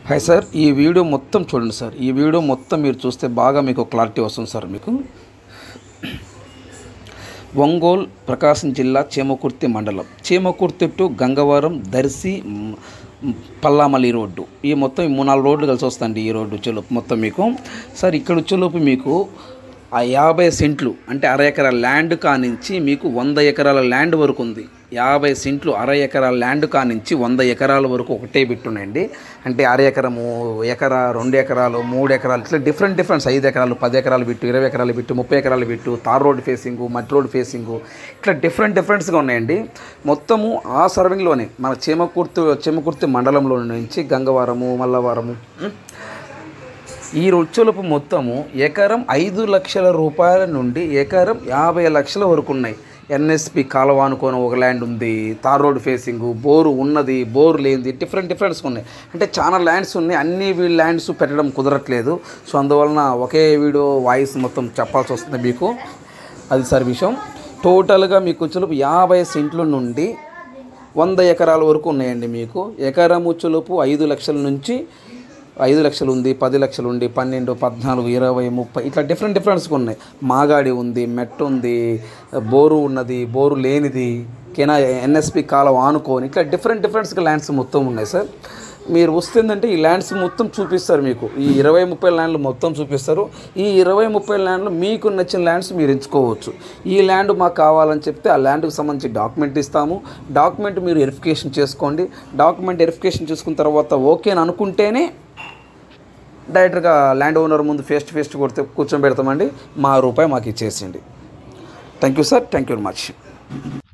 Hi sir ఈ video మొత్తం చూడండి సార్ ఈ వీడియో మొత్తం మీరు చూస్తే బాగా మీకు క్లారిటీ వస్తుంది సార్ మీకు ఒంగోలు ప్రకాశం జిల్లా చీమకుర్తి మండలం చీమకుర్తి టు గంగవరం దర్శి మ్, మ్, పల్లామల్లి రోడ్డు ఈ మొత్తం ఈ మూడు నాలుగు రోడ్లు కలిసి వస్తుంది ఈ రోడ్డు వచ్చేలోపు మొత్తం మీకు సార్ ఇక్కడ వచ్చేలోపు మీకు ఆ యాభై సెంట్లు అంటే అర ఎకరాల ల్యాండ్ కానించి మీకు వంద ఎకరాల ల్యాండ్ వరకు ఉంది యాభై సెంట్లు అర ఎకరాల ల్యాండ్ కానించి వంద ఎకరాల వరకు ఒకటే బిట్టున్నాయండి అంటే అర ఎకరము ఎకరా రెండు ఎకరాలు మూడు ఎకరాలు ఇట్లా డిఫరెంట్ డిఫరెంట్స్ ఐదు ఎకరాలు పది ఎకరాలు బిట్టు ఇరవై ఎకరాలు బిట్టు ముప్పై ఎకరాలు బిట్టు తార్ రోడ్ ఫేసింగు మట్టి రోడ్ ఫేసింగు ఇట్లా డిఫరెంట్ డిఫరెంట్స్గా ఉన్నాయండి మొత్తము ఆ సర్వింగ్లోనే మన చీమకుర్తి చీమకుర్తి మండలంలో నుంచి గంగవరము మల్లవరము ఉం? ఈ రొచ్చులపు మొత్తము ఎకరం ఐదు లక్షల రూపాయల నుండి ఎకరం యాభై లక్షల వరకు ఉన్నాయి ఎన్ఎస్పి కాలువ అనుకోని ఒక ల్యాండ్ ఉంది తార్ రోడ్ ఫేసింగ్ బోరు ఉన్నది బోరు లేనిది డిఫరెంట్ డిఫరెంట్స్ ఉన్నాయి అంటే చాలా ల్యాండ్స్ ఉన్నాయి అన్ని వీళ్ళ ల్యాండ్స్ పెట్టడం కుదరట్లేదు సో అందువలన ఒకే వీడియో వాయిస్ మొత్తం చెప్పాల్సి వస్తుంది మీకు అది సార్ విషయం టోటల్గా మీకు వచ్చేలోపు యాభై సెంట్ల నుండి వంద ఎకరాల వరకు ఉన్నాయండి మీకు ఎకరం వచ్చేలోపు ఐదు లక్షల నుంచి ఐదు లక్షలు ఉంది పది లక్షలు ఉంది పన్నెండు పద్నాలుగు ఇరవై ముప్పై ఇట్లా డిఫరెంట్ డిఫరెంట్స్గా ఉన్నాయి మాగాడి ఉంది మెట్ ఉంది బోరు ఉన్నది బోరు లేనిది కెనా ఎన్ఎస్పి కాలం ఆనుకొని ఇట్లా డిఫరెంట్ డిఫరెంట్స్గా ల్యాండ్స్ మొత్తం ఉన్నాయి సార్ మీరు వస్తుందంటే ఈ ల్యాండ్స్ మొత్తం చూపిస్తారు మీకు ఈ ఇరవై ముప్పై ల్యాండ్లు మొత్తం చూపిస్తారు ఈ ఇరవై ముప్పై ల్యాండ్లు మీకు నచ్చిన ల్యాండ్స్ మీరు ఎంచుకోవచ్చు ఈ ల్యాండ్ మాకు కావాలని చెప్తే ఆ ల్యాండ్కి సంబంధించి డాక్యుమెంట్ ఇస్తాము డాక్యుమెంట్ మీరు వెరిఫికేషన్ చేసుకోండి డాక్యుమెంట్ వెరిఫికేషన్ చేసుకున్న తర్వాత ఓకే అని అనుకుంటేనే డైరెక్ట్గా ల్యాండ్ ఓనర్ ముందు ఫేస్ టు ఫేస్ కొడితే కూర్చొని పెడతామండి మా రూపాయి మాకు ఇచ్చేసిండి thank you sir thank you very much